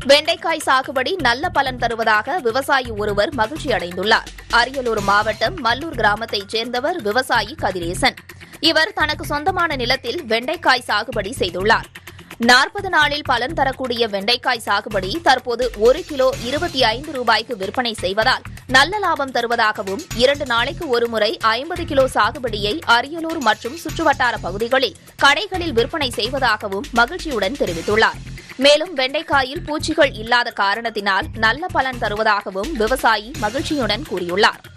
வெண்டைக்காய் சாகுபடி நல்ல பலன் தருவதாக விவசாயி ஒருவர் மகிழ்ச்சி அடைந்துள்ளார் அரியலூர் மாவட்டம் மல்லூர் கிராமத்தைச் சேர்ந்தவர் விவசாயி கதிரேசன் இவர் தனக்கு சொந்தமான நிலத்தில் வெண்டைக்காய் சாகுபடி செய்துள்ளார் நாற்பது நாளில் பலன் தரக்கூடிய வெண்டைக்காய் சாகுபடி தற்போது ஒரு கிலோ இருபத்தி ஐந்து ரூபாய்க்கு விற்பனை செய்வதால் நல்ல லாபம் தருவதாகவும் இரண்டு நாளைக்கு ஒருமுறை ஐம்பது கிலோ சாகுபடியை அரியலூர் மற்றும் சுற்றுவட்டார பகுதிகளில் கடைகளில் விற்பனை செய்வதாகவும் மகிழ்ச்சியுடன் தெரிவித்துள்ளார் மேலும் வெண்டைக்காயில் பூச்சிகள் இல்லாத காரணத்தினால் நல்ல பலன் தருவதாகவும் விவசாயி மகிழ்ச்சியுடன் கூறியுள்ளார்